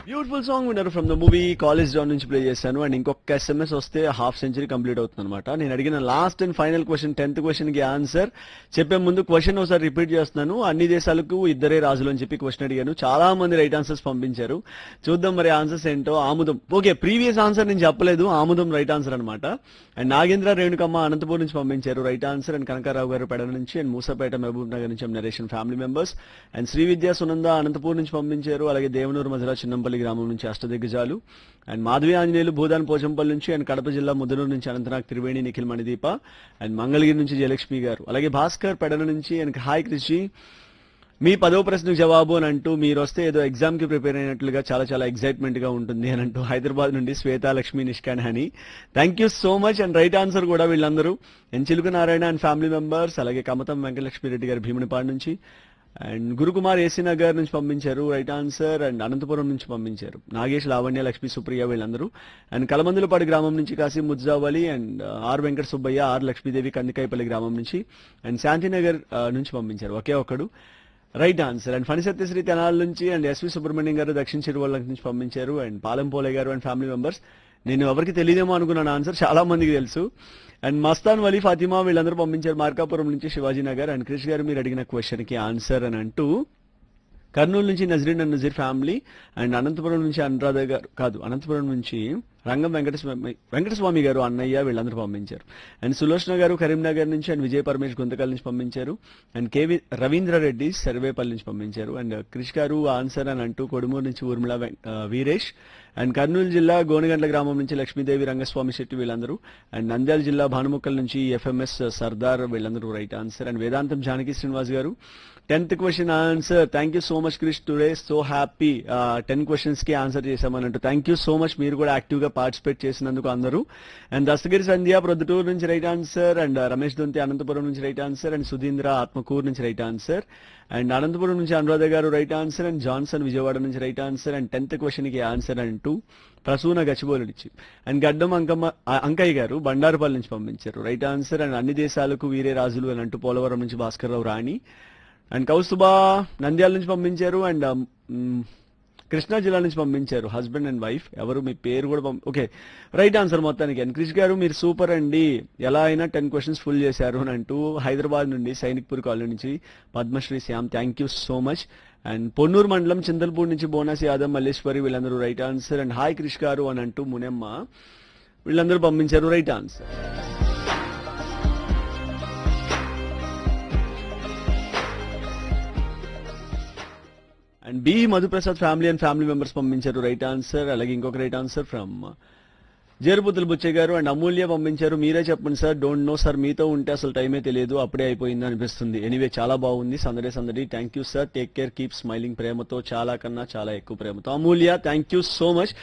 beautiful song విన్నారు from the movie college down నుంచి play చేశాను అండ్ ఇంకొక ఎస్ఎంఎస్ వస్తే హాఫ్ సెంచరీ కంప్లీట్ అవుతుంది అనమాట నేను అడిగిన last and final question tenth question కి ఆన్సర్ చెప్పే ముందు క్వశ్చన్ ఒకసారి రిపీట్ చేస్తున్నాను అన్ని దేశాలకు ఇద్దరే రాజులు అని చెప్పి క్వశ్చన్ అడిగాను చాలా మంది రైట్ ఆన్సర్స్ పంపించారు చూద్దాం మరి ఆన్సర్స్ ఏంటో ఆముదం ఓకే ప్రీవియస్ ఆన్సర్ నేను చెప్పలేదు ఆముదం రైట్ ఆన్సర్ అనమాట అండ్ నాగేంద్ర రేణుకమ్మ అనంతపూర్ నుంచి పంపించారు రైట్ ఆన్సర్ అండ్ కనకారావు గారు పెడ నుంచి అండ్ మూసాపేట మహబూబ్ నగర్ నుంచి నరేషన్ family members and Sri Vidya Sunanda Anantapur నుంచి పంపించారు అలాగే దేవనూరు మధుర చిన్నంపల్లి గ్రామం నుంచి అష్టదిగ్గజాలు అండ్ మాధవి ఆంజనేయులు భూదాన్ పోచంపల్లి నుంచి అండ్ కడప జిల్లా ముద్దనూరు నుంచి అనంతనాగ్ త్రివేణి నిఖిల్ మణిదీప అండ్ మంగళగిరి నుంచి జయలక్ష్మి గారు అలాగే భాస్కర్ పెడన నుంచి అండ్ హాయ్ కృషి మీ పదో ప్రశ్నకు జవాబు అని అంటూ మీరు వస్తే ఏదో ఎగ్జామ్ కి ప్రిపేర్ అయినట్లుగా చాలా చాలా ఎక్సైట్మెంట్ గా ఉంటుంది అని అంటూ హైదరాబాద్ నుండి Swetha Lakshmi Nishkan Hani thank you so much and right answer కూడా వీళ్ళందరూ ఎన్ చిలుక నారాయణ అండ్ ఫ్యామిలీ మెంబర్స్ అలాగే కమతం వెంకటలక్ష్మి రెడ్డి గారు భీమునిపాడు నుంచి అండ్ గురుకుమార్ ఏసీ నగర్ నుంచి పంపించారు రైట్ ఆన్సర్ అండ్ అనంతపురం నుంచి పంపించారు నాగేష్ లావణ్య లక్ష్మి సుప్రియ వీళ్ళందరూ అండ్ కలమందులపాడు గ్రామం నుంచి Kasi Mujjavali and R Venkata Subbaiah R Lakshmidevi Kandikayapalli గ్రామం నుంచి అండ్ శాంతినగర్ ఆ, నుంచి పంపించారు ఒకే ఒక్కడు right answer and Phani Satyasri Tenali నుంచి అండ్ ఎస్వి సుబ్రహ్మణ్యం గారు దక్షిణ చిరువల్ల నుంచి పంపించారు అండ్ పాలెం పోలే గారు అండ్ ఫ్యామిలీ మెంబర్స్ నేను ఎవరికి తెలియదేమో అనుకున్నాను ఆన్సర్ చాలా మందికి తెలుసు అండ్ మస్తాన్ వలీ ఫాతిమా వీళ్ళందరూ పంపించారు మార్కాపురం నుంచి శివాజీ నగర్ అండ్ క్రిష్ గారు మీరు అడిగిన క్వశ్చన్ కి ఆన్సర్ అని అంటూ కర్నూలు నుంచి Nazreen and Nazir family and Anantapuram నుంచి అనురాధ గారు కాదు అనంతపురం నుంచి రంగం వెంకటస్వామి వెంకటస్వామి గారు అన్నయ్య వీళ్ళందరూ పంపించారు అండ్ సులోచన గారు కరీంనగర్ నుంచి అండ్ విజయ పరమేష్ గుంతకల్ నుంచి పంపించారు అండ్ కేవి రవీంద్ర రెడ్డి సర్వేపల్లి నుంచి పంపించారు అండ్ క్రిష్ గారు ఆన్సర్ అని అంటూ కొడుమూరు నుంచి ఊర్మిళ వెం- ఆ, వీరేష్ అండ్ కర్నూలు జిల్లా గోనగండ్ల గ్రామం నుంచి లక్ష్మీదేవి రంగస్వామి శెట్టి వీళ్ళందరూ అండ్ నంద్యాల జిల్లా భానుముక్కల్ నుంచి ఎఫ్ఎంఎస్ సర్దార్ వీళ్ళందరూ రైట్ ఆన్సర్ అండ్ వేదాంతం Janaki Srinivas garu tenth question answer thank you so much Krish today so happy ten questions కి ఆన్సర్ చేశామన్నట్టు థ్యాంక్ యూ సో మచ్ మీరు కూడా యాక్టివ్ గా పార్టిసిపేట్ చేసినందుకు అందరూ అండ్ దస్తగిరి సంధ్య ప్రొద్దుటూరు నుంచి right answer and Ramesh Donthi Anantapuram నుంచి right answer and Sudheendra Atmakur నుంచి రైట్ ఆన్సర్ అండ్ అనంతపురం నుంచి Anuradha garu right answer and Johnson Vijayawada నుంచి right answer and tenth question కి ఆన్సర్ అంటూ ప్రసూన గచ్చిబోలు నుంచి అండ్ గడ్డం అంకమ్మ ఆ, అంకయ్య గారు బండారుపల్లి నుంచి పంపించారు రైట్ ఆన్సర్ అండ్ అన్ని దేశాలకు వీరే రాజులు అని అంటూ పోలవరం నుంచి భాస్కర్ రావు రాణి అండ్ కౌస్తుబా నంద్యాల నుంచి పంపించారు అండ్ మ్, కృష్ణా జిల్లా నుంచి పంపించారు హస్బెండ్ అండ్ వైఫ్ ఎవరు మీ పేరు కూడా పంప ఓకే రైట్ ఆన్సర్ మొత్తానికి అండ్ క్రిష్ గారు మీరు సూపర్ అండి ఎలా అయినా టెన్ క్వశ్చన్స్ ఫుల్ చేశారు అని అంటూ హైదరాబాద్ నుండి సైనిక్పూర్ కాలనీ నుంచి Padmasri Shyam thank you so much and Ponnur మండలం చింతల్పూర్ నుంచి బోనస్ యాదవ్ మల్లేశ్వరి వీళ్ళందరూ right answer and hi Krish garu అని అంటూ మునెమ్మ వీళ్ళందరూ పంపించారు right answer and B Madhuprasad family and family members పంపించారు రైట్ ఆన్సర్ అలాగే ఇంకొక రైట్ ఆన్సర్ ఫ్రమ్ జేరుపుతులు బుచ్చయ్య గారు అండ్ అమూల్య పంపించారు మీరే చెప్పండి సార్ డోంట్ నో సార్ మీతో ఉంటే అసలు టైమే తెలియదు అప్పుడే అయిపోయింది అనిపిస్తుంది ఎనీవే చాలా బాగుంది సందడే సందడి thank you sir take care keep smiling ప్రేమతో చాలా కన్నా చాలా ఎక్కువ ప్రేమతో Amulya thank you so much